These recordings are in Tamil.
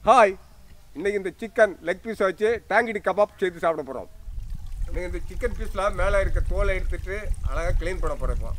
ஹாய் இன்னைக்கு இந்த சிக்கன் லெக் பீஸ் வச்சு டேங்கிடி கபாப் செய்து சாப்பிட போகிறோம் இன்னைக்கு இந்த சிக்கன் பீஸில் மேலே இருக்க தோலை எடுத்துட்டு அழகாக க்ளீன் பண்ண போகிறோம்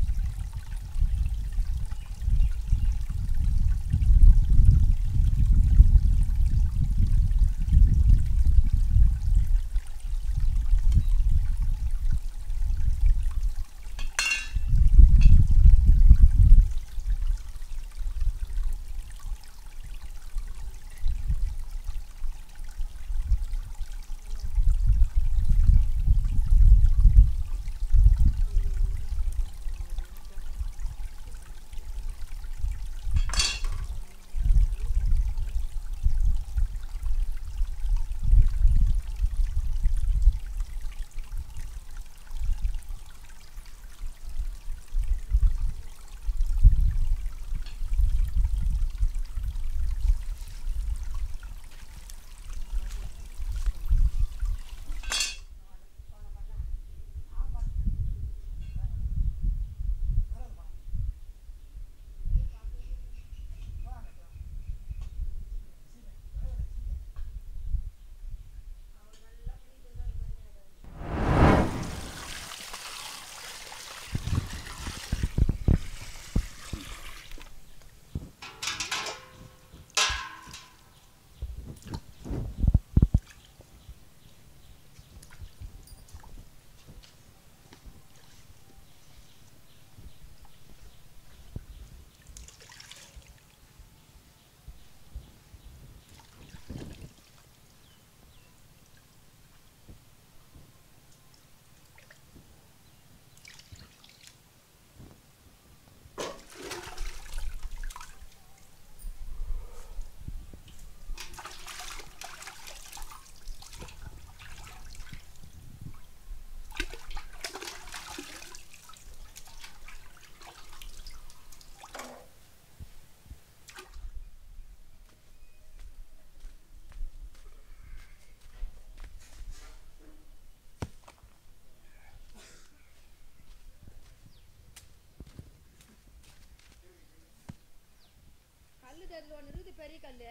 கல்லு தெரியல ஒன்று இருக்குது பெரிய கல்லு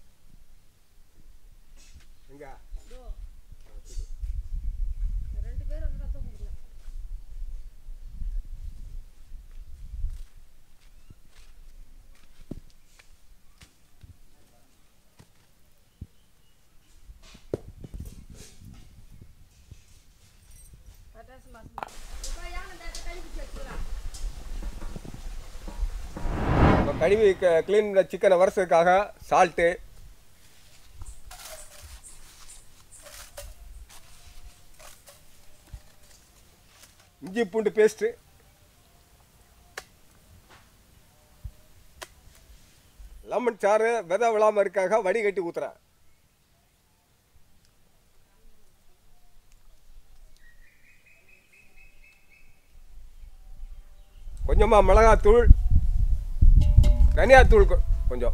எங்க இதோ. ரெண்டு பேரும் வந்து தான் தூக்க முடியல பட்டாசு மாசம் இப்போ யானை இந்த இடத்துல கழிச்சு வச்சுக்கலாம் இப்போ கழுவி க்ளீன் பண்ண சிக்கனை வறுத்ததுக்காக சால்ட்டு இஞ்சி பூண்டு பேஸ்ட்டு லெமன் சாறு விதை விழாமல் இருக்காக வடிகட்டி ஊற்றுறேன் கொஞ்சமாக மிளகாத்தூள் தனியாத்தூள் கொ- கொஞ்சம்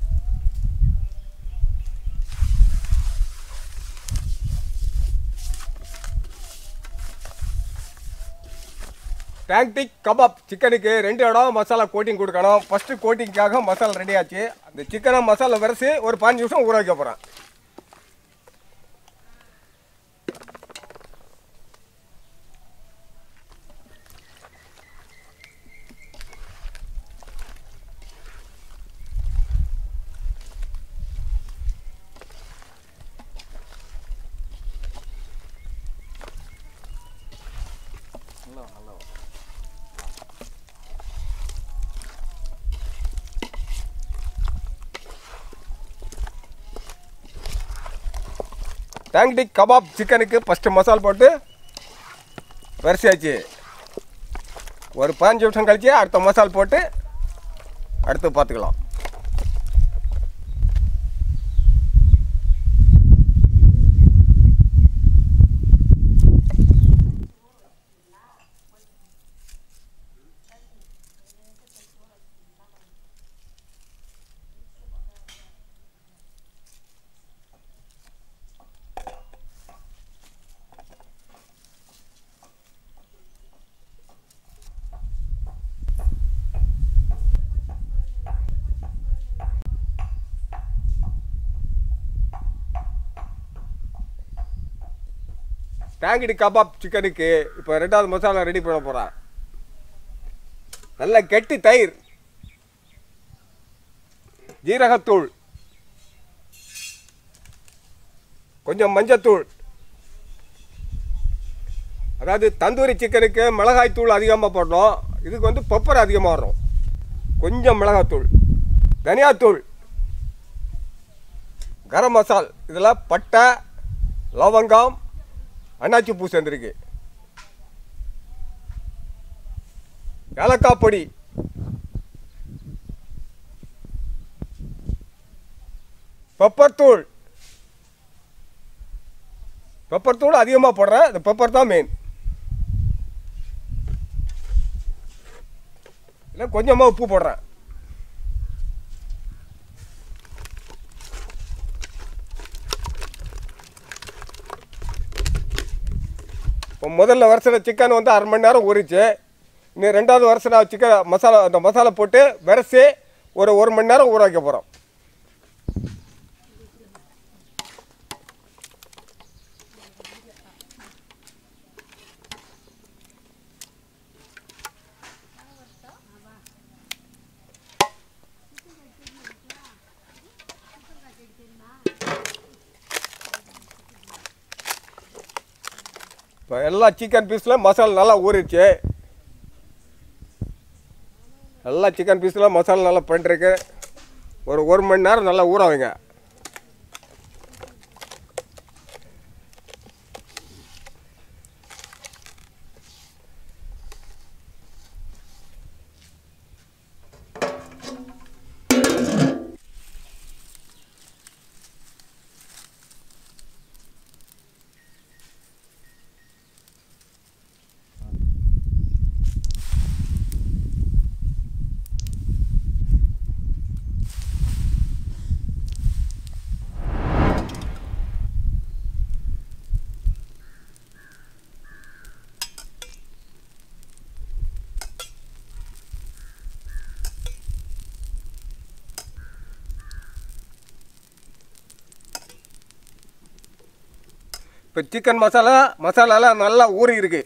டேங்டிக் கபாப் சிக்கனுக்கு ரெண்டு இடம் மசாலா கோட்டிங் கொடுக்கணும் ஃபஸ்ட்டு கோட்டிங்காக மசாலா ரெடி ஆச்சு அந்த சிக்கனை மசாலா விரசி ஒரு பாஞ்சு நிமிஷம் ஊற வைக்க போகிறேன் டேங்டிக் கபாப் சிக்கனுக்கு ஃபஸ்ட்டு மசால் போட்டு வரிசையாச்சு ஒரு பதினஞ்சு நிமிஷம் கழிச்சு அடுத்த மசால் போட்டு அடுத்து பார்த்துக்கலாம் டேங்கிடி கபாப் சிக்கனுக்கு இப்போ ரெண்டாவது மசாலா ரெடி பண்ண போகிறான் நல்ல கெட்டி தயிர் ஜீரகத்தூள் கொஞ்சம் மஞ்சத்தூள் அதாவது தந்தூரி சிக்கனுக்கு மிளகாய் தூள் அதிகமாக போடணும் இதுக்கு வந்து பெப்பர் அதிகமாக வரும் கொஞ்சம் மிளகாத்தூள் தனியாத்தூள் கரம் மசால் இதில் பட்டை லவங்கம் அன்னாச்சி பூ சேர்ந்துருக்கு ஏலக்காய் பொடி பெப்பர் தூள் பெப்பர் தூள் அதிகமாக போடுறேன் இந்த பெப்பர் தான் மெயின் இல்லை கொஞ்சமாக உப்பு போடுறேன் இப்போ முதல்ல வருஷம் சிக்கன் வந்து அரை மணி நேரம் ஊறிச்சு இன்னும் ரெண்டாவது வருஷம் சிக்கன் மசாலா அந்த மசாலா போட்டு விரசி ஒரு ஒரு மணி நேரம் ஊற வைக்க போகிறோம் இப்போ எல்லா சிக்கன் பீஸில் மசாலா நல்லா ஊறிடுச்சு எல்லா சிக்கன் பீஸில் மசாலா நல்லா பண்ணிருக்கு ஒரு ஒரு மணி நேரம் நல்லா ஊற வைங்க இப்போ சிக்கன் மசாலா மசாலாலாம் நல்லா ஊறி இருக்கு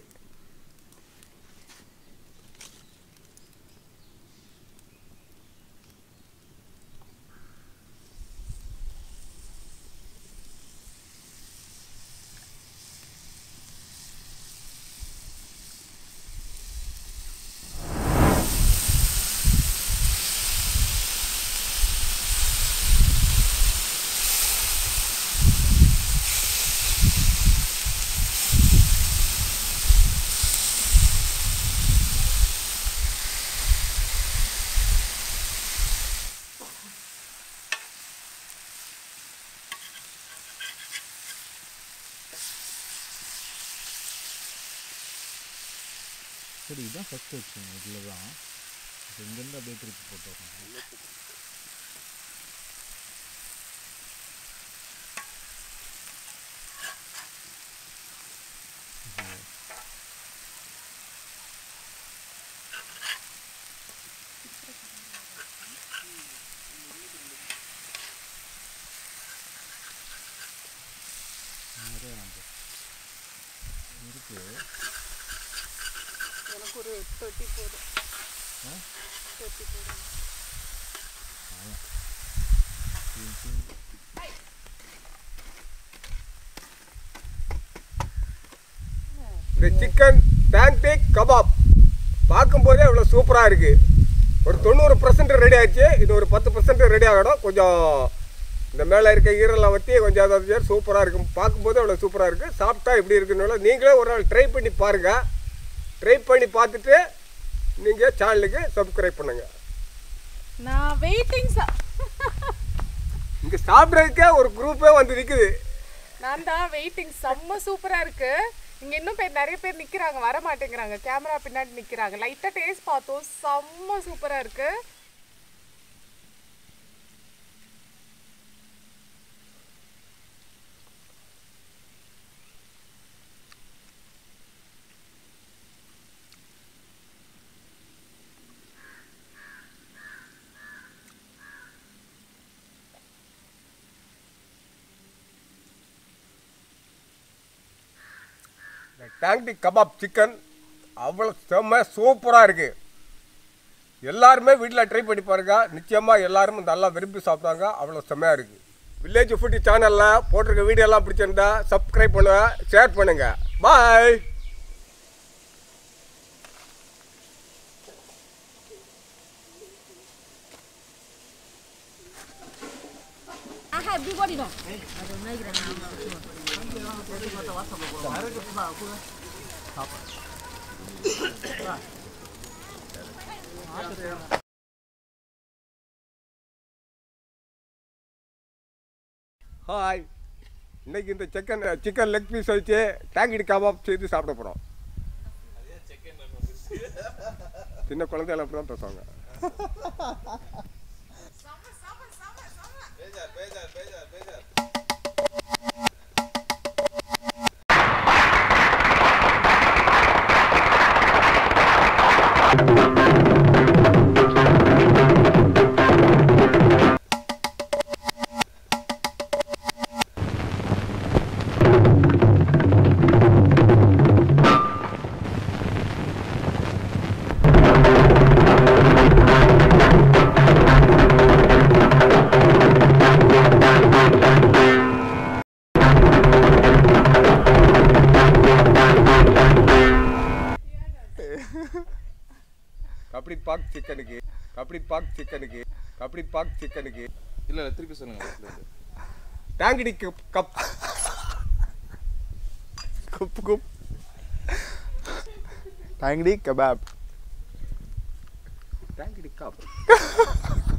சரி இதுதான் ஃபஸ்ட்டு வச்சுங்க இதில் தான் இப்போ இங்கேருந்து அப்படியே திருப்பி போட்டு வரணும் நிறைய வேண்டாம் இருக்கு எனக்கு ஒரு தேர்ட்டி போதும் ஆ? தேர்ட்டி போதும் இந்த சிக்கன் பேன்கேக் கபாப் பார்க்கும்போதே இவ்வளோ சூப்பராக இருக்குது ஒரு தொண்ணூறு பர்சன்ட் ரெடி ஆயிடுச்சு இது ஒரு பத்து பர்சன்ட் ரெடி ஆகணும் கொஞ்சம் இந்த மேலே இருக்க ஈரெல்லாம் வற்றி கொஞ்சம் அதாவது சூப்பராக இருக்கும் பார்க்கும்போது அவ்வளோ சூப்பராக இருக்குது சாப்பிட்டா எப்படி இருக்குன்னு நீங்களே ஒரு நாள் ட்ரை பண்ணி பாருங்கள் ட்ரை பண்ணி பார்த்துட்டு நீங்கள் சேனலுக்கு சப்ஸ்கிரைப் பண்ணுங்கள் நான் வெயிட்டிங் இங்கே சாப்பிட்றதுக்கே ஒரு குரூப்பே வந்து நிற்குது நான் தான் வெயிட்டிங் செம்ம சூப்பரா இருக்கு இங்க இன்னும் பேர் நிறைய பேர் நிக்கிறாங்க வர மாட்டேங்கிறாங்க கேமரா பின்னாடி நிக்கிறாங்க லைட்டா டேஸ்ட் பார்த்தோம் செம்ம சூப்பரா இருக்கு டேங்டி கபாப் சிக்கன் அவ்வளோ செம்ம சூப்பராக இருக்குது எல்லாருமே வீட்டில் ட்ரை பண்ணி பாருங்க நிச்சயமாக எல்லாரும் நல்லா விரும்பி சாப்பிட்டாங்க அவ்வளோ செம்மையாக இருக்குது வில்லேஜ் ஃபுட்டி சேனலில் போட்டிருக்க வீடியோலாம் பிடிச்சிருந்தா சப்ஸ்கிரைப் பண்ணுங்க ஷேர் பண்ணுங்க பாய் ஆஹா இப்படி ஓடிடும் ஹாய் இன்னைக்கு இந்த சிக்கன் சிக்கன் லெக் பீஸ் வச்சு டேங்கிடி கபாப் செய்து சாப்பிட போகிறோம் சின்ன குழந்தைகள் அப்படி தான் பேசுவாங்க கபடி பாக் சிக்கனுக்கு கபடி பாக் சிக்கனுக்கு கபடி பாக் சிக்கனுக்கு இல்லை இல்லை திருப்பி சொல்லுங்க first ல இருந்து. டேங்கிடி கப் கப் குப் குப் டாங்கடி கபாப் டேங்கிடி கப்